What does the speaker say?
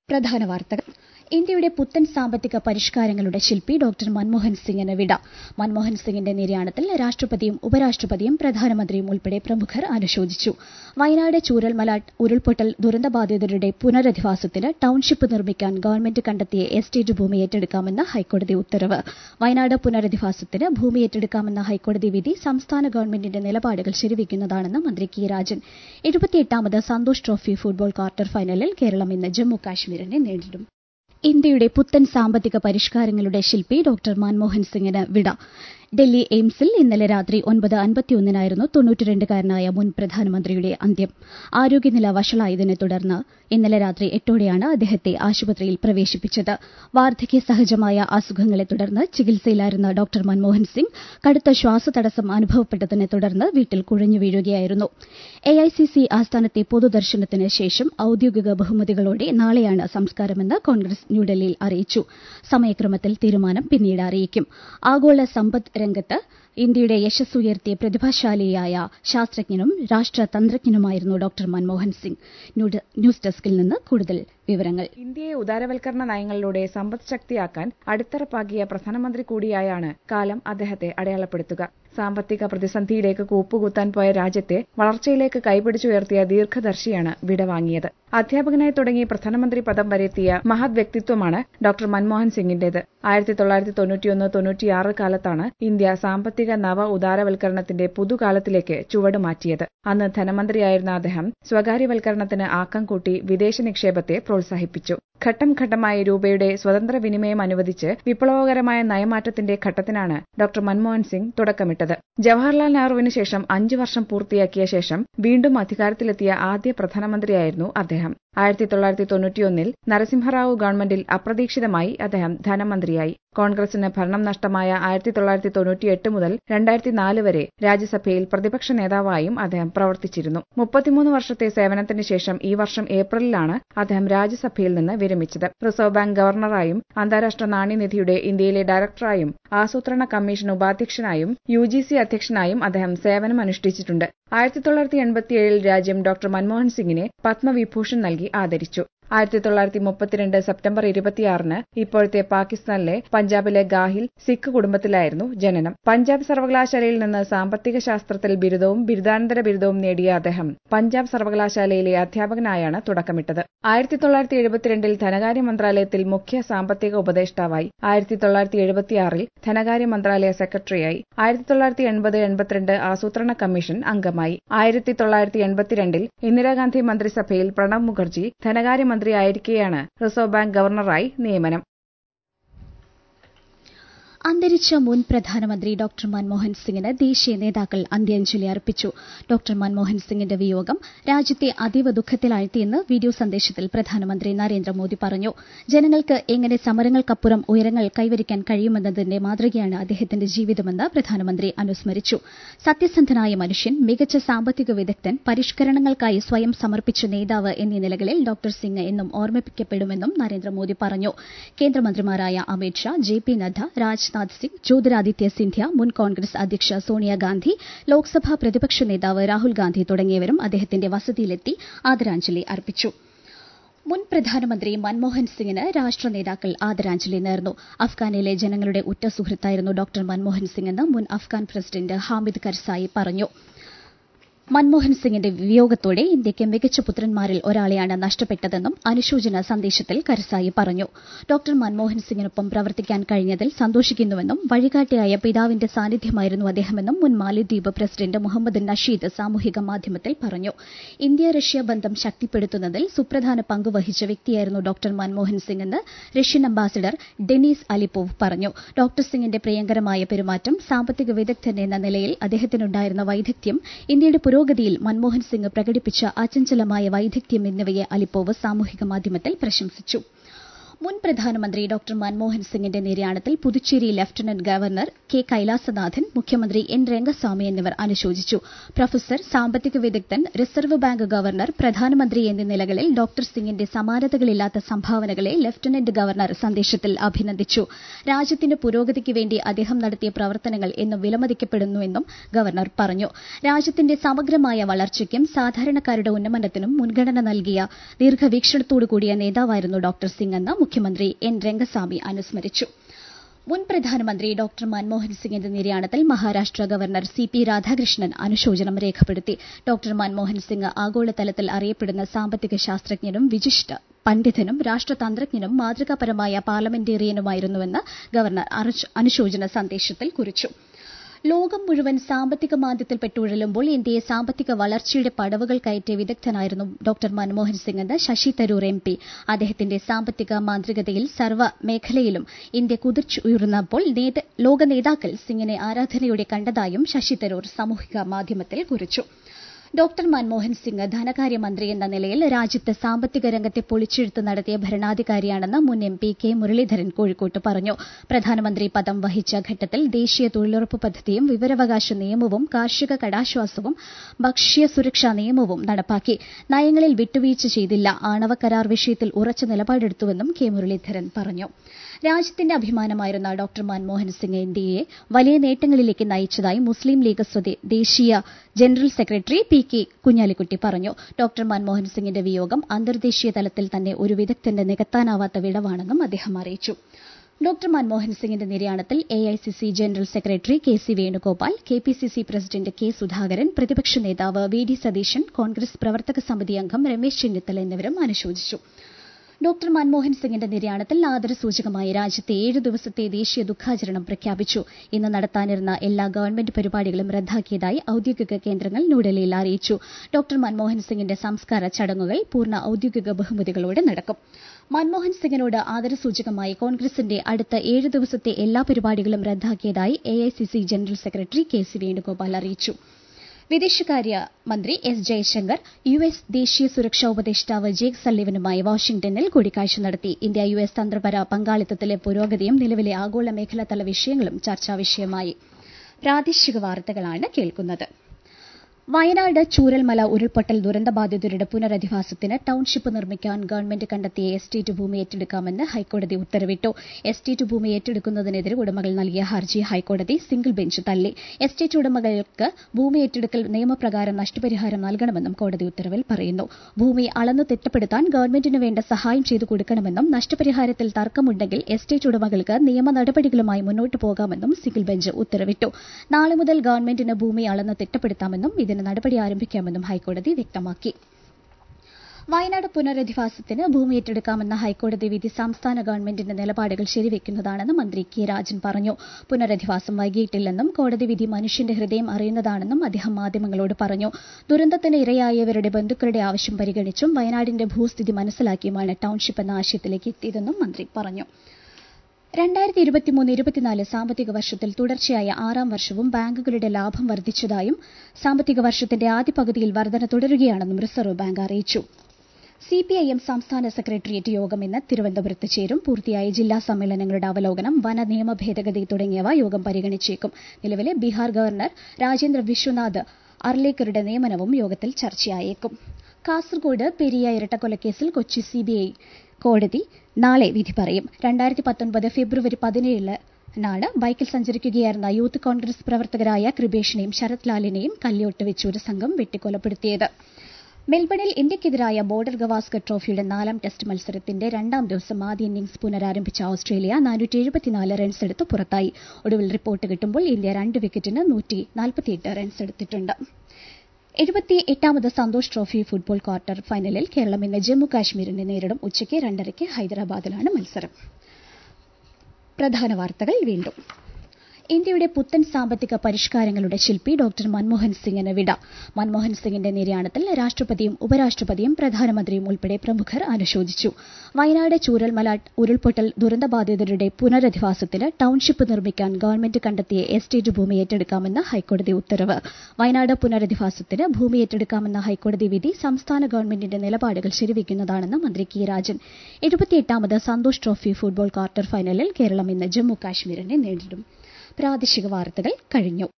പ്രധാന വാർത്തകൾ ഇന്ത്യയുടെ പുത്തൻ സാമ്പത്തിക പരിഷ്കാരങ്ങളുടെ ശില്പി ഡോക്ടർ മൻമോഹൻ സിംഗിന് വിട മൻമോഹൻ സിംഗിന്റെ നിര്യാണത്തിൽ രാഷ്ട്രപതിയും ഉപരാഷ്ട്രപതിയും പ്രധാനമന്ത്രിയും ഉൾപ്പെടെ പ്രമുഖർ അനുശോചിച്ചു വയനാട് ചൂരൽമല ഉരുൾപൊട്ടൽ ദുരന്തബാധിതരുടെ പുനരധിവാസത്തിന് ടൌൺഷിപ്പ് നിർമ്മിക്കാൻ ഗവൺമെന്റ് കണ്ടെത്തിയ എസ്റ്റേറ്റ് ഭൂമി ഏറ്റെടുക്കാമെന്ന ഹൈക്കോടതി ഉത്തരവ് വയനാട് പുനരധിവാസത്തിന് ഭൂമി ഏറ്റെടുക്കാമെന്ന ഹൈക്കോടതി വിധി സംസ്ഥാന ഗവൺമെന്റിന്റെ നിലപാടുകൾ ശരിവയ്ക്കുന്നതാണെന്ന് മന്ത്രി കെ രാജൻ എഴുപത്തിയെട്ടാമത് സന്തോഷ് ട്രോഫി ഫുട്ബോൾ ക്വാർട്ടർ ഫൈനലിൽ കേരളം ഇന്ന് ജമ്മു കാശ്മീരിനെ നേരിടും ഇന്ത്യയുടെ പുത്തൻ സാമ്പത്തിക പരിഷ്കാരങ്ങളുടെ ശില്പി ഡോക്ടർ മൻമോഹൻ സിംഗിന് വിട ഡൽഹി എയിംസിൽ ഇന്നലെ രാത്രി ഒൻപത് അൻപത്തിയൊന്നിനായിരുന്നു തൊണ്ണൂറ്റിരണ്ടുകാരനായ മുൻ പ്രധാനമന്ത്രിയുടെ അന്ത്യം ആരോഗ്യനില വഷളായതിനെ തുടർന്ന് ഇന്നലെ രാത്രി എട്ടോടെയാണ് അദ്ദേഹത്തെ ആശുപത്രിയിൽ പ്രവേശിപ്പിച്ചത് വാർദ്ധക്യ സഹജമായ അസുഖങ്ങളെ തുടർന്ന് ചികിത്സയിലായിരുന്ന ഡോക്ടർ മൻമോഹൻ സിംഗ് കടുത്ത ശ്വാസതടസ്സം അനുഭവപ്പെട്ടതിനെ തുടർന്ന് വീട്ടിൽ കുഴഞ്ഞു വീഴുകയായിരുന്നു എഐസിസി ആസ്ഥാനത്തെ പൊതുദർശനത്തിന് ശേഷം ഔദ്യോഗിക ബഹുമതികളോടെ നാളെയാണ് സംസ്കാരമെന്ന് കോൺഗ്രസ് ന്യൂഡൽഹിയിൽ അറിയിച്ചു സമയക്രമത്തിൽ തീരുമാനം പിന്നീട് അറിയിക്കും ആഗോള സമ്പദ് രംഗത്ത് ഇന്ത്യയുടെ യശസ് ഉയർത്തിയ പ്രതിഭാശാലിയായ ശാസ്ത്രജ്ഞനും രാഷ്ട്രതന്ത്രജ്ഞനുമായിരുന്നു ഡോക്ടർ മൻമോഹൻ സിംഗ് ന്യൂസ് ഡെസ്കിൽ നിന്ന് കൂടുതൽ വിവരങ്ങൾ ഇന്ത്യയെ ഉദാരവൽക്കരണ നയങ്ങളിലൂടെ സമ്പദ് ശക്തിയാക്കാൻ അടിത്തറപ്പാകിയ പ്രധാനമന്ത്രി കൂടിയായാണ് കാലം അദ്ദേഹത്തെ അടയാളപ്പെടുത്തുക സാമ്പത്തിക പ്രതിസന്ധിയിലേക്ക് കൂപ്പുകുത്താൻ പോയ രാജ്യത്തെ വളർച്ചയിലേക്ക് കൈപിടിച്ചുയർത്തിയ ദീർഘദർശിയാണ് വിടവാങ്ങിയത് അധ്യാപകനായി തുടങ്ങി പ്രധാനമന്ത്രി പദം വരെത്തിയ മഹത് വ്യക്തിത്വമാണ് ഡോക്ടർ മൻമോഹൻ സിംഗിന്റേത് ആയിരത്തി തൊള്ളായിരത്തി തൊണ്ണൂറ്റിയൊന്ന് തൊണ്ണൂറ്റിയാറ് കാലത്താണ് ഇന്ത്യ സാമ്പത്തിക നവ ഉദാരവൽക്കരണത്തിന്റെ പുതുകാലത്തിലേക്ക് ചുവടുമാറ്റിയത് അന്ന് ധനമന്ത്രിയായിരുന്ന അദ്ദേഹം സ്വകാര്യവൽക്കരണത്തിന് ആക്കം കൂട്ടി വിദേശ നിക്ഷേപത്തെ പ്രോത്സാഹിപ്പിച്ചു ഘട്ടം ഘട്ടമായി രൂപയുടെ സ്വതന്ത്ര വിനിമയം അനുവദിച്ച് വിപ്ലവകരമായ നയമാറ്റത്തിന്റെ ഘട്ടത്തിനാണ് ഡോക്ടർ മൻമോഹൻ സിംഗ് തുടക്കമിട്ടത് ജവഹർലാൽ നെഹ്റുവിന് ശേഷം അഞ്ചു വർഷം പൂർത്തിയാക്കിയ ശേഷം വീണ്ടും അധികാരത്തിലെത്തിയ ആദ്യ പ്രധാനമന്ത്രിയായിരുന്നു അദ്ദേഹം ആയിരത്തി തൊള്ളായിരത്തി തൊണ്ണൂറ്റിയൊന്നിൽ നരസിംഹറാവു ഗവൺമെന്റിൽ അപ്രതീക്ഷിതമായി അദ്ദേഹം ധനമന്ത്രിയായി കോൺഗ്രസിന് ഭരണം നഷ്ടമായ ആയിരത്തി തൊള്ളായിരത്തി തൊണ്ണൂറ്റിയെട്ട് മുതൽ രണ്ടായിരത്തി നാല് വരെ രാജ്യസഭയിൽ പ്രതിപക്ഷ നേതാവായും അദ്ദേഹം പ്രവർത്തിച്ചിരുന്നു മുപ്പത്തിമൂന്ന് വർഷത്തെ സേവനത്തിന് ശേഷം ഈ വർഷം ഏപ്രിലിലാണ് അദ്ദേഹം രാജ്യസഭയിൽ നിന്ന് വിരമിച്ചത് റിസർവ് ബാങ്ക് ഗവർണറായും അന്താരാഷ്ട്ര നാണ്യനിധിയുടെ ഇന്ത്യയിലെ ഡയറക്ടറായും ആസൂത്രണ കമ്മീഷൻ ഉപാധ്യക്ഷനായും യു ജി സി അധ്യക്ഷനായും അദ്ദേഹം സേവനം അനുഷ്ഠിച്ചിട്ടുണ്ട് ആയിരത്തി തൊള്ളായിരത്തി എൺപത്തിയേഴിൽ രാജ്യം ഡോക്ടർ മൻമോഹൻ സിംഗിനെ പത്മവിഭൂഷൺ നൽകി ആദരിച്ചു ആയിരത്തി തൊള്ളായിരത്തി മുപ്പത്തിരണ്ട് സെപ്റ്റംബർ ഇരുപത്തിയാറിന് ഇപ്പോഴത്തെ പാകിസ്ഥാനിലെ പഞ്ചാബിലെ ഗാഹിൽ സിഖ് കുടുംബത്തിലായിരുന്നു ജനനം പഞ്ചാബ് സർവകലാശാലയിൽ നിന്ന് സാമ്പത്തിക ശാസ്ത്രത്തിൽ ബിരുദവും ബിരുദാനന്തര ബിരുദവും നേടിയ അദ്ദേഹം പഞ്ചാബ് സർവകലാശാലയിലെ അധ്യാപകനായാണ് തുടക്കമിട്ടത് ആയിരത്തി തൊള്ളായിരത്തി എഴുപത്തിരണ്ടിൽ ധനകാര്യ മന്ത്രാലയത്തിൽ മുഖ്യ സാമ്പത്തിക ഉപദേഷ്ടാവായി ആയിരത്തി തൊള്ളായിരത്തി എഴുപത്തിയാറിൽ ധനകാര്യ മന്ത്രാലയ സെക്രട്ടറിയായി ആയിരത്തി തൊള്ളായിരത്തി എൺപത് എൺപത്തിരണ്ട് ആസൂത്രണ കമ്മീഷൻ അംഗമായി ആയിരത്തി തൊള്ളായിരത്തി എൺപത്തിരണ്ടിൽ ഇന്ദിരാഗാന്ധി മന്ത്രിസഭയിൽ പ്രണബ് മുഖർജി ധനകാര്യ മന്ത്രിയായിരിക്കെയാണ് റിസർവ് ബാങ്ക് ഗവർണറായി നിയമനം അന്തരിച്ച മുൻ പ്രധാനമന്ത്രി ഡോക്ടർ മൻമോഹൻ സിംഗിന് ദേശീയ നേതാക്കൾ അന്ത്യാഞ്ജലി അർപ്പിച്ചു ഡോക്ടർ മൻമോഹൻ സിംഗിന്റെ വിയോഗം രാജ്യത്തെ അതീവ ദുഃഖത്തിലാഴ്ത്തിയെന്ന് വീഡിയോ സന്ദേശത്തിൽ പ്രധാനമന്ത്രി നരേന്ദ്രമോദി പറഞ്ഞു ജനങ്ങൾക്ക് എങ്ങനെ സമരങ്ങൾക്കപ്പുറം ഉയരങ്ങൾ കൈവരിക്കാൻ കഴിയുമെന്നതിന്റെ മാതൃകയാണ് അദ്ദേഹത്തിന്റെ ജീവിതമെന്ന് പ്രധാനമന്ത്രി അനുസ്മരിച്ചു സത്യസന്ധനായ മനുഷ്യൻ മികച്ച സാമ്പത്തിക വിദഗ്ധൻ പരിഷ്കരണങ്ങൾക്കായി സ്വയം സമർപ്പിച്ച നേതാവ് എന്നീ നിലകളിൽ ഡോക്ടർ സിംഗ് എന്നും ഓർമ്മിപ്പിക്കപ്പെടുമെന്നും നരേന്ദ്രമോദി പറഞ്ഞു കേന്ദ്രമന്ത്രിമാരായ അമിത് ഷാ ജെ പി നദ്ദ രാജ് രാജ്നാഥ് സിംഗ് ജ്യോതിരാദിത്യ സിന്ധ്യ മുൻ കോൺഗ്രസ് അധ്യക്ഷ സോണിയാഗാന്ധി ലോക്സഭാ പ്രതിപക്ഷ നേതാവ് രാഹുൽ ഗാന്ധി തുടങ്ങിയവരും അദ്ദേഹത്തിന്റെ വസതിയിലെത്തി ആദരാഞ്ജലി അർപ്പിച്ചു മുൻ പ്രധാനമന്ത്രി മൻമോഹൻ സിംഗിന് രാഷ്ട്ര നേതാക്കൾ ആദരാഞ്ജലി നേർന്നു അഫ്ഗാനിലെ ജനങ്ങളുടെ ഉറ്റ സുഹൃത്തായിരുന്നു ഡോക്ടർ മൻമോഹൻ സിംഗ് എന്ന് മുൻ അഫ്ഗാൻ പ്രസിഡന്റ് ഹാമിദ് കർസായി പറഞ്ഞു മൻമോഹൻ സിംഗിന്റെ വിയോഗത്തോടെ ഇന്ത്യയ്ക്ക് മികച്ച പുത്രന്മാരിൽ ഒരാളെയാണ് നഷ്ടപ്പെട്ടതെന്നും അനുശോചന സന്ദേശത്തിൽ കരസായി പറഞ്ഞു ഡോക്ടർ മൻമോഹൻ സിംഗിനൊപ്പം പ്രവർത്തിക്കാൻ കഴിഞ്ഞതിൽ സന്തോഷിക്കുന്നുവെന്നും വഴികാട്ടിയായ പിതാവിന്റെ സാന്നിധ്യമായിരുന്നു അദ്ദേഹമെന്നും മുൻ മാലിദ്വീപ് പ്രസിഡന്റ് മുഹമ്മദ് നഷീദ് സാമൂഹിക മാധ്യമത്തിൽ പറഞ്ഞു ഇന്ത്യ റഷ്യ ബന്ധം ശക്തിപ്പെടുത്തുന്നതിൽ സുപ്രധാന പങ്ക് വഹിച്ച വ്യക്തിയായിരുന്നു ഡോക്ടർ മൻമോഹൻ സിംഗ് എന്ന് റഷ്യൻ അംബാസിഡർ ഡെനീസ് അലിപ്പോവ് പറഞ്ഞു ഡോക്ടർ സിംഗിന്റെ പ്രിയങ്കരമായ പെരുമാറ്റം സാമ്പത്തിക വിദഗ്ധൻ എന്ന നിലയിൽ അദ്ദേഹത്തിനുണ്ടായിരുന്ന വൈദഗ്ധ്യം ഇന്ത്യയുടെ പുരോഗതിയിൽ മൻമോഹൻ സിംഗ് പ്രകടിപ്പിച്ച അചഞ്ചലമായ വൈദഗ്ധ്യം എന്നിവയെ അലിപ്പോവ് സാമൂഹിക മാധ്യമത്തിൽ പ്രശംസിച്ചു മുൻ പ്രധാനമന്ത്രി ഡോക്ടർ മൻമോഹൻ സിംഗിന്റെ നിര്യാണത്തിൽ Puducherry lieutenant governor K Kailasanathan മുഖ്യമന്ത്രി എൻ രംഗസ്വാമി എന്നിവർ അനുശോചിച്ചു പ്രൊഫസർ സാമ്പത്തിക വിദഗ്ധൻ റിസർവ് ബാങ്ക് ഗവർണർ പ്രധാനമന്ത്രി എന്നീ നിലകളിൽ ഡോക്ടർ സിംഗിന്റെ സമാനതകളില്ലാത്ത സംഭാവനകളെ ലഫ്റ്റനന്റ് ഗവർണർ സന്ദേശത്തിൽ അഭിനന്ദിച്ചു രാജ്യത്തിന്റെ പുരോഗതിക്ക് വേണ്ടി അദ്ദേഹം നടത്തിയ പ്രവർത്തനങ്ങൾ എന്നും വിലമതിക്കപ്പെടുന്നുവെന്നും ഗവർണർ പറഞ്ഞു രാജ്യത്തിന്റെ സമഗ്രമായ വളർച്ചയ്ക്കും സാധാരണക്കാരുടെ ഉന്നമനത്തിനും മുൻഗണന നൽകിയ ദീർഘവീക്ഷണത്തോടുകൂടിയ നേതാവായിരുന്നു ഡോക്ടർ സിംഗ് എന്ന് മുഖ്യമന്ത്രി എൻ രംഗസ്വാമി അനുസ്മരിച്ചു മുൻ പ്രധാനമന്ത്രി ഡോക്ടർ മൻമോഹൻ സിംഗിന്റെ നിര്യാണത്തിൽ Maharashtra governor C P Radhakrishnan അനുശോചനം രേഖപ്പെടുത്തി ഡോക്ടർ മൻമോഹൻ സിംഗ് ആഗോളതലത്തിൽ അറിയപ്പെടുന്ന സാമ്പത്തിക ശാസ്ത്രജ്ഞനും വിശിഷ്ട പണ്ഡിതനും രാഷ്ട്രതന്ത്രജ്ഞനും മാതൃകാപരമായ പാർലമെന്റേറിയനുമായിരുന്നുവെന്ന് ഗവർണർ അനുശോചന സന്ദേശത്തിൽ കുറിച്ചു ലോകം മുഴുവൻ സാമ്പത്തിക മാന്ദ്യത്തിൽപ്പെട്ടുഴലുമ്പോൾ ഇന്ത്യയെ സാമ്പത്തിക വളർച്ചയുടെ പടവുകൾ കയറ്റിയ വിദഗ്ധനായിരുന്നു ഡോക്ടർ മൻമോഹൻ സിംഗ് എന്ന് ശശി തരൂർ എം പി അദ്ദേഹത്തിന്റെ സാമ്പത്തിക മാന്ത്രികതയിൽ സർവ്വ മേഖലയിലും ഇന്ത്യ കുതിച്ചുയർന്നപ്പോൾ ലോക നേതാക്കൾ സിംഗിനെ ആരാധനയോടെ കണ്ടതായും ശശി തരൂർ സാമൂഹിക മാധ്യമത്തിൽ കുറിച്ചു ഡോക്ടർ മൻമോഹൻ സിംഗ് ധനകാര്യമന്ത്രി എന്ന നിലയിൽ രാജ്യത്ത് സാമ്പത്തിക രംഗത്തെ പൊളിച്ചെഴുത്ത് നടത്തിയ ഭരണാധികാരിയാണെന്ന് മുൻ എം പി കെ മുരളീധരൻ കോഴിക്കോട്ട് പറഞ്ഞു പ്രധാനമന്ത്രി പദം വഹിച്ച ഘട്ടത്തിൽ ദേശീയ തൊഴിലുറപ്പ് പദ്ധതിയും വിവരാവകാശ നിയമവും കാർഷിക കടാശ്വാസവും ഭക്ഷ്യ സുരക്ഷാ നിയമവും നടപ്പാക്കി നയങ്ങളിൽ വിട്ടുവീഴ്ച ചെയ്തില്ല ആണവ കരാർ വിഷയത്തിൽ ഉറച്ച നിലപാടെടുത്തുവെന്നും കെ മുരളീധരൻ പറഞ്ഞു രാജ്യത്തിന്റെ അഭിമാനമായിരുന്ന ഡോക്ടർ മൻമോഹൻ സിംഗ് ഇന്ത്യയെ വലിയ നേട്ടങ്ങളിലേക്ക് നയിച്ചതായി മുസ്ലിം ലീഗ് ദേശീയ general secretary P K Kunhalikutty പറഞ്ഞു ഡോക്ടർ മൻമോഹൻ സിംഗിന്റെ വിയോഗം അന്തർദേശീയ തലത്തിൽ തന്നെ ഒരു വിദഗ്ധന്റെ നികത്താനാവാത്ത വിടവാണെന്നും അദ്ദേഹം അറിയിച്ചു ഡോക്ടർ മൻമോഹൻ സിംഗിന്റെ നിര്യാണത്തിൽ AICC general secretary K C Venugopal KPCC president K Sudhakaran പ്രതിപക്ഷ നേതാവ് വി ഡി സതീശൻ കോൺഗ്രസ് പ്രവർത്തക സമിതി അംഗം രമേശ് ചെന്നിത്തല എന്നിവരും അനുശോചിച്ചു ഡോക്ടർ മൻമോഹൻ സിംഗിന്റെ നിര്യാണത്തിൽ ആദരസൂചകമായി രാജ്യത്തെ ഏഴ് ദിവസത്തെ ദേശീയ ദുഃഖാചരണം പ്രഖ്യാപിച്ചു ഇന്ന് നടത്താനിരുന്ന എല്ലാ ഗവൺമെന്റ് പരിപാടികളും റദ്ദാക്കിയതായി ഔദ്യോഗിക കേന്ദ്രങ്ങൾ ന്യൂഡൽഹിയിൽ അറിയിച്ചു ഡോക്ടർ മൻമോഹൻ സിംഗിന്റെ സംസ്കാര ചടങ്ങുകൾ പൂർണ്ണ ഔദ്യോഗിക ബഹുമതികളോടെ നടക്കും മൻമോഹൻ സിംഗിനോട് ആദരസൂചകമായി കോൺഗ്രസിന്റെ അടുത്ത ഏഴ് ദിവസത്തെ എല്ലാ പരിപാടികളും റദ്ദാക്കിയതായി AICC general secretary K C Venugopal അറിയിച്ചു വിദേശകാര്യ മന്ത്രി എസ് ജയശങ്കർ യു എസ് ദേശീയ സുരക്ഷാ ഉപദേഷ്ടാവ് ജേക്ക് സള്ളിവനുമായി വാഷിംഗ്ടണിൽ കൂടിക്കാഴ്ച നടത്തി ഇന്ത്യ യു എസ് തന്ത്രപര പങ്കാളിത്തത്തിലെ പുരോഗതിയും നിലവിലെ ആഗോള മേഖലാതല വിഷയങ്ങളും ചർച്ചാ വിഷയമായി പ്രാദേശിക വാർത്തകളാണ് കേൾക്കുന്നത് വയനാട് ചൂരൽമല ഉരുൾപൊട്ടൽ ദുരന്തബാധിതരുടെ പുനരധിവാസത്തിന് ടൌൺഷിപ്പ് നിർമ്മിക്കാൻ ഗവൺമെന്റ് കണ്ടെത്തിയ എസ്റ്റേറ്റ് ഭൂമി ഏറ്റെടുക്കാമെന്ന് ഹൈക്കോടതി ഉത്തരവിട്ടു എസ്റ്റേറ്റ് ഭൂമി ഏറ്റെടുക്കുന്നതിനെതിരെ ഉടമകൾ നൽകിയ ഹർജി ഹൈക്കോടതി സിംഗിൾ ബെഞ്ച് തള്ളി എസ്റ്റേറ്റ് ഉടമകൾക്ക് ഭൂമി ഏറ്റെടുക്കൽ നിയമപ്രകാരം നഷ്ടപരിഹാരം നൽകണമെന്നും കോടതി ഉത്തരവിൽ പറയുന്നു ഭൂമി അളന്നു തിട്ടപ്പെടുത്താൻ ഗവൺമെന്റിന് വേണ്ട സഹായം ചെയ്തു കൊടുക്കണമെന്നും നഷ്ടപരിഹാരത്തിൽ തർക്കമുണ്ടെങ്കിൽ എസ്റ്റേറ്റ് ഉടമകൾക്ക് നിയമ നടപടികളുമായി മുന്നോട്ടു പോകാമെന്നും സിംഗിൾ ബെഞ്ച് ഉത്തരവിട്ടു നാളെ മുതൽ ഗവൺമെന്റിന് ഭൂമി അളന്ന് തിട്ടപ്പെടുത്താമെന്നും ഇതിന് നടപടി ആരംഭിക്കാമെന്നും ഹൈക്കോടതി വ്യക്തമാക്കി വയനാട് പുനരധിവാസത്തിന് ഭൂമി ഏറ്റെടുക്കാമെന്ന ഹൈക്കോടതി വിധി സംസ്ഥാന ഗവൺമെന്റിന്റെ നിലപാടുകൾ ശരിവെക്കുന്നതാണെന്ന് മന്ത്രി കെ രാജൻ പറഞ്ഞു പുനരധിവാസം വൈകിയിട്ടില്ലെന്നും കോടതി വിധി മനുഷ്യന്റെ ഹൃദയം അറിയുന്നതാണെന്നും അദ്ദേഹം മാധ്യമങ്ങളോട് പറഞ്ഞു ദുരന്തത്തിന് ഇരയായവരുടെ ബന്ധുക്കളുടെ ആവശ്യം പരിഗണിച്ചും വയനാടിന്റെ ഭൂസ്ഥിതി മനസ്സിലാക്കിയുമാണ് ടൌൺഷിപ്പ് എന്ന ആശയത്തിലേക്ക് എത്തിയതെന്നും മന്ത്രി പറഞ്ഞു രണ്ടായിരത്തി ഇരുപത്തിമൂന്ന് ഇരുപത്തിനാല് സാമ്പത്തിക വർഷത്തിൽ തുടർച്ചയായ ആറാം വർഷവും ബാങ്കുകളുടെ ലാഭം വർദ്ധിച്ചതായും സാമ്പത്തിക വർഷത്തിന്റെ ആദ്യ പകുതിയിൽ വർധന തുടരുകയാണെന്നും റിസർവ് ബാങ്ക് അറിയിച്ചു സിപിഐഎം സംസ്ഥാന സെക്രട്ടേറിയറ്റ് യോഗം ഇന്ന് തിരുവനന്തപുരത്ത് ചേരും പൂർത്തിയായ ജില്ലാ സമ്മേളനങ്ങളുടെ അവലോകനം വന നിയമ ഭേദഗതി തുടങ്ങിയവ യോഗം പരിഗണിച്ചേക്കും നിലവിലെ ബീഹാർ ഗവർണർ രാജേന്ദ്ര വിശ്വനാഥ് അർലേക്കറുടെ നിയമനവും യോഗത്തിൽ ചർച്ചയായേക്കും കാസർഗോഡ് പെരിയ ഇരട്ടക്കൊലക്കേസിൽ കൊച്ചി സിബിഐ കോടതി നാളെ വിധി പറയും രണ്ടായിരത്തി പത്തൊൻപത് ഫെബ്രുവരി പതിനേഴിനാണ് ബൈക്കിൽ സഞ്ചരിക്കുകയായിരുന്ന യൂത്ത് കോൺഗ്രസ് പ്രവർത്തകരായ കൃപേഷിനെയും ശരത് ലാലിനെയും കല്യോട്ട് വെച്ച് ഒരു സംഘം വെട്ടിക്കൊലപ്പെടുത്തിയത് മെൽബണിൽ ഇന്ത്യയ്ക്കെതിരായ ബോർഡർ ഗവാസ്കർ ട്രോഫിയുടെ നാലാം ടെസ്റ്റ് മത്സരത്തിന്റെ രണ്ടാം ദിവസം ആദ്യ ഇന്നിംഗ്സ് പുനരാരംഭിച്ച ഓസ്ട്രേലിയ റൺസ് എടുത്ത് പുറത്തായി ഒടുവിൽ റിപ്പോർട്ട് കിട്ടുമ്പോൾ ഇന്ത്യ രണ്ട് വിക്കറ്റിന് റൺസ് എടുത്തിട്ടുണ്ട് എഴുപത്തി എട്ടാമത് സന്തോഷ് ട്രോഫി ഫുട്ബോൾ ക്വാർട്ടർ ഫൈനലിൽ കേരളം ഇന്ന് ജമ്മു കാശ്മീരിനെ നേരിടും ഉച്ചയ്ക്ക് രണ്ടരയ്ക്ക് ഹൈദരാബാദിലാണ് മത്സരം പ്രധാന വാർത്തകൾ വീണ്ടും ഇന്ത്യയുടെ പുത്തൻ സാമ്പത്തിക പരിഷ്കാരങ്ങളുടെ ശില്പി ഡോക്ടർ മൻമോഹൻ സിംഗിന് വിട മൻമോഹൻ സിംഗിന്റെ നിര്യാണത്തിൽ രാഷ്ട്രപതിയും ഉപരാഷ്ട്രപതിയും പ്രധാനമന്ത്രിയും ഉൾപ്പെടെ പ്രമുഖർ അനുശോചിച്ചു വയനാട് ചൂരൽമല ഉരുൾപൊട്ടൽ ദുരന്തബാധിതരുടെ പുനരധിവാസത്തിന് ടൌൺഷിപ്പ് നിർമ്മിക്കാൻ ഗവൺമെന്റ് കണ്ടെത്തിയ എസ്റ്റേറ്റ് ഭൂമി ഏറ്റെടുക്കാമെന്ന് ഹൈക്കോടതി ഉത്തരവ് വയനാട് പുനരധിവാസത്തിന് ഭൂമി ഏറ്റെടുക്കാമെന്ന ഹൈക്കോടതി വിധി സംസ്ഥാന ഗവൺമെന്റിന്റെ നിലപാടുകൾ ശരിവയ്ക്കുന്നതാണെന്ന് മന്ത്രി കെ രാജൻ എഴുപത്തിയെട്ടാമത് സന്തോഷ് ട്രോഫി ഫുട്ബോൾ ക്വാർട്ടർ ഫൈനലിൽ കേരളം ഇന്ന് ജമ്മു കാശ്മീരിനെ നേരിടും പ്രാദേശിക വാർത്തകൾ കഴിഞ്ഞു